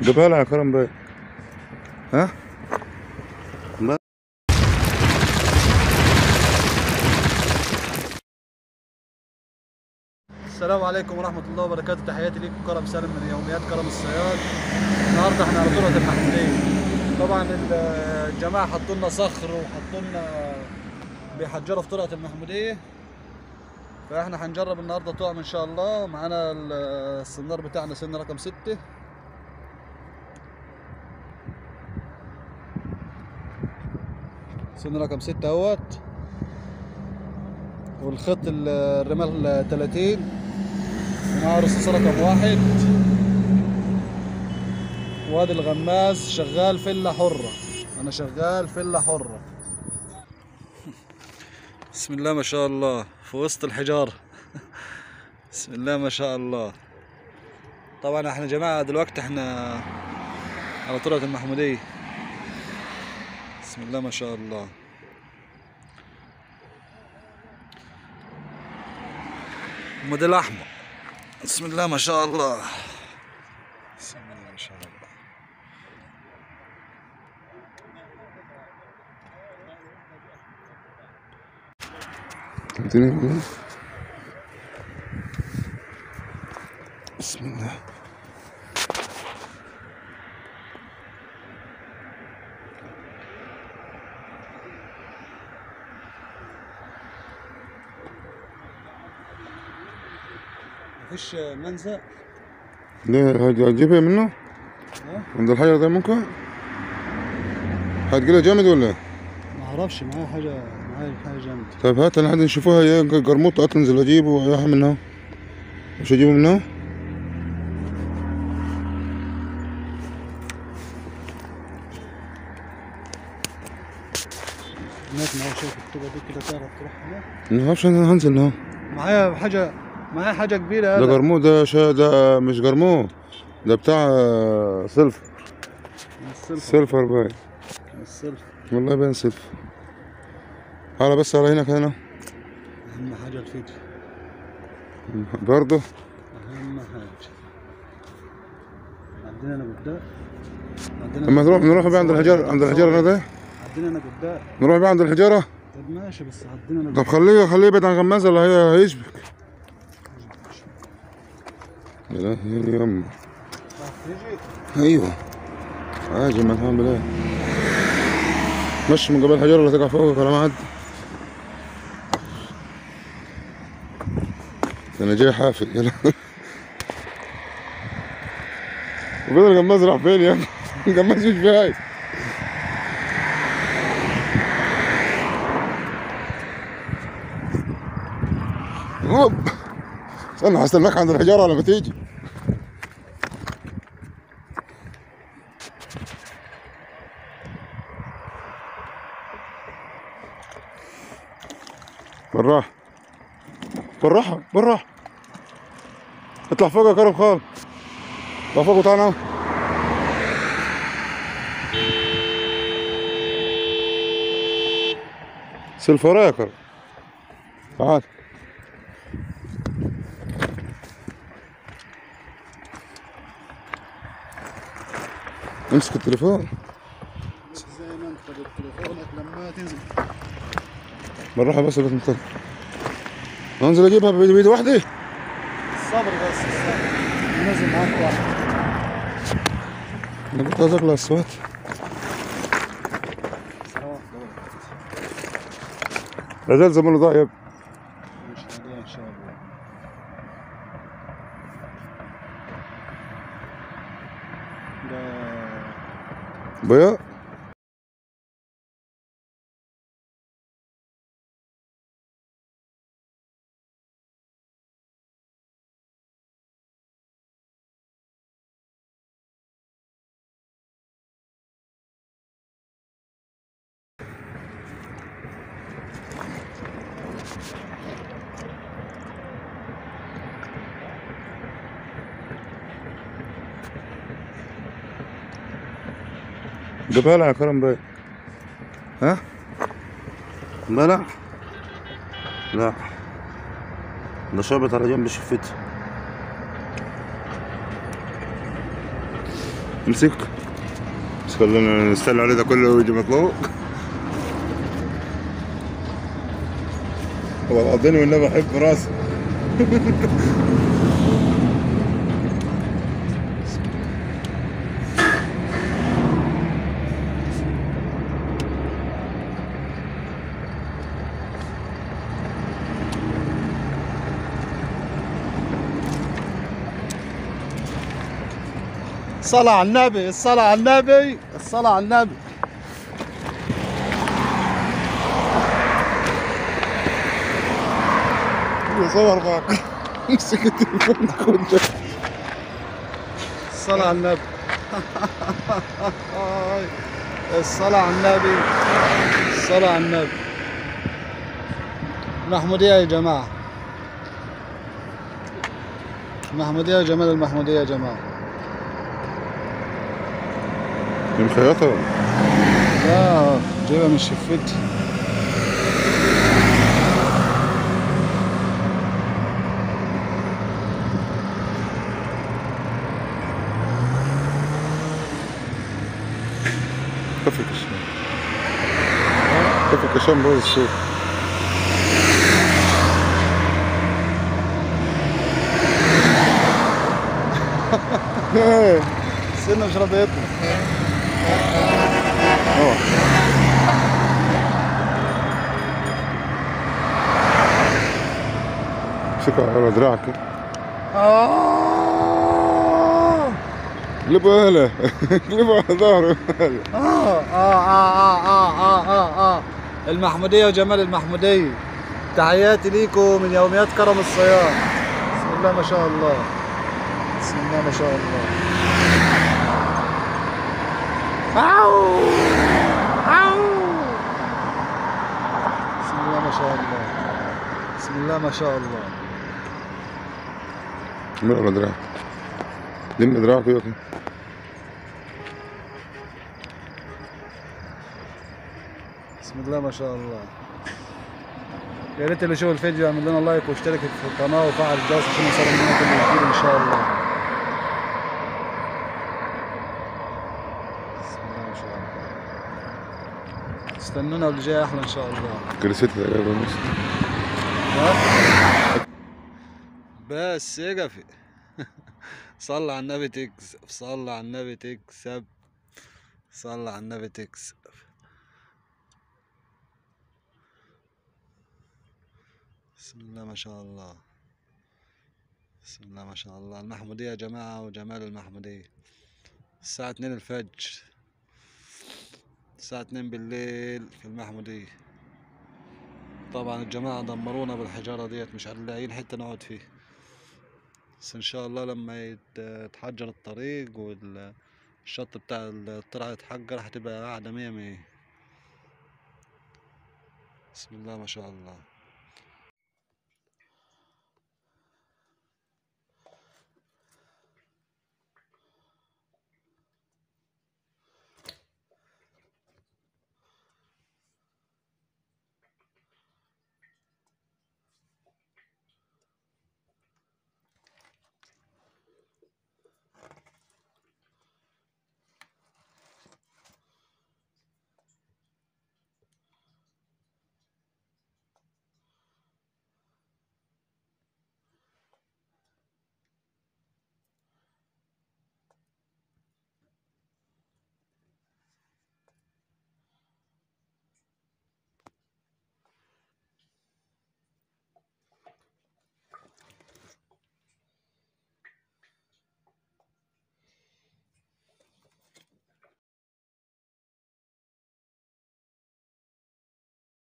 جيبها لها يا كرم بقى ها بقى. السلام عليكم ورحمة الله وبركاته تحياتي ليكم كرم سالم من يوميات كرم الصياد النهارده احنا على طرقة المحمودية طبعا الجماعة حطوا لنا صخر وحطوا لنا بيحجروا في طرقة المحمودية فاحنا هنجرب النهارده طعم ان شاء الله معانا السنار بتاعنا سن رقم ستة سن رقم ستة اهوت والخط ال- الرمال 30 ومعاه رصاصة رقم واحد وادي الغماز شغال فلة حرة أنا شغال فلة حرة بسم الله ما شاء الله في وسط الحجارة بسم الله ما شاء الله طبعا احنا جماعة دلوقتي احنا على طرقة المحمودية بسم الله ما شاء الله موديل احمر بسم الله ما شاء الله بسم الله ما شاء الله اديني كده. بسم الله مفيش منزل ده هج- هتجيبها منه ها؟ عند الحجر ده ممكن هتجيلها جامد ولا ايه؟ ما اعرفش معايا حاجه معايا حاجه جامده طيب هات لحد نشوفوها يا قرموط انزل اجيبه وياها منها مش اجيبه منها هناك معايا شايف الطوبه دي كده تعرف تروح هناك ما اعرفش انا هنزل نها معايا حاجه معايا حاجه كبيره ده هذا قرموط ده شا ده مش قرموط ده بتاع آه، سلفر السلفر سلفر باين السلفر والله باين سلفر على بس على هناك هنا اهم حاجه الفيديو برضه اهم حاجه عندنا انا قدام عندنا اما أنا نروح قدام. نروح بقى عند الحجارة عند الحجارة ده عندنا انا قدام نروح بقى عند الحجارة طب ماشي بس عندنا انا طب خليه خليه يبعد عن غمازة اللي هي هيشبك يا لهوي يا يما تيجي ايوه عاجل ما تعمل ايه مشي من قبل الحجارة اللي تقع فوقك ولا ما عدي ده انا جاي حافل يا لهوي وبدل الغماز راح فين يا ابني؟ الغماز مش جاي هوب استنى هستناك عند الحجارة لما تيجي بالراحة بالراحة بالراحة اطلع فوق يا كرم خال اطلع فوق وتعالى نام. سلفورة يا كرم تعال امسك التليفون زي ما انت بتليفونك لما تنزل بالراحة بس بس مطلع انزل اجيبها بايدي بإيدي وحدي الصبر بس الصبر نازل معاك واحد انا كنت عايز اقلع الصوت لا زال زمانه ضاع يا ابني مش عليه ان شاء الله ده بيا جيبها لها يا كرم بقى ها بلع لا ده شابط على جنب شفتها امسك بس خلينا نستنى عليه ده كله ويجي مطلوب والله العظيم والنبي احب راسي الصلاة على النبي الصلاة على النبي الصلاة على النبي صور معك امسك التليفون خد الصلاة على النبي الصلاة على النبي الصلاة على النبي محمودية يا جماعة محمودية جمال المحمودية يا جماعة دي مخيطة ولا؟ لا جايبها من شفتي كفي كشام كفي كشام بوظ الصوت السنة مش راضي يطلع اه امسكها على دراعك كده. آه قلبها هلا قلبها على ظهره آه آه آه آه آه آه آه المحمودية وجمال المحمودية تحياتي ليكم من يوميات كرم الصياد بسم الله ما شاء الله بسم الله ما شاء الله أو أو بسم الله ما شاء الله بسم الله ما شاء الله من على دراعك لم دراعك يا اخي بسم الله ما شاء الله يا ريت اللي يشوف الفيديو يعمل لنا لايك واشترك في القناة وفعل الجرس عشان يوصل لنا كل جديد ان شاء الله بسم الله ما شاء الله استنونا واللي جاي احلى ان شاء الله كرستها يا ونص بس يقفي صلى على النبي تكسب صلى على النبي تكسب صلى على النبي تكسب بسم الله ما شاء الله بسم الله ما شاء الله المحمودية يا جماعة وجمال المحمودية الساعة اتنين الفجر الساعة اتنين بالليل في المحمودية طبعا الجماعة دمرونا بالحجارة ديت مش لاقيين حتة نقعد فيه بس ان شاء الله لما يت- يتحجر الطريق والشط بتاع الطلعة يتحجر هتبقى قاعدة مية مية بسم الله ما شاء الله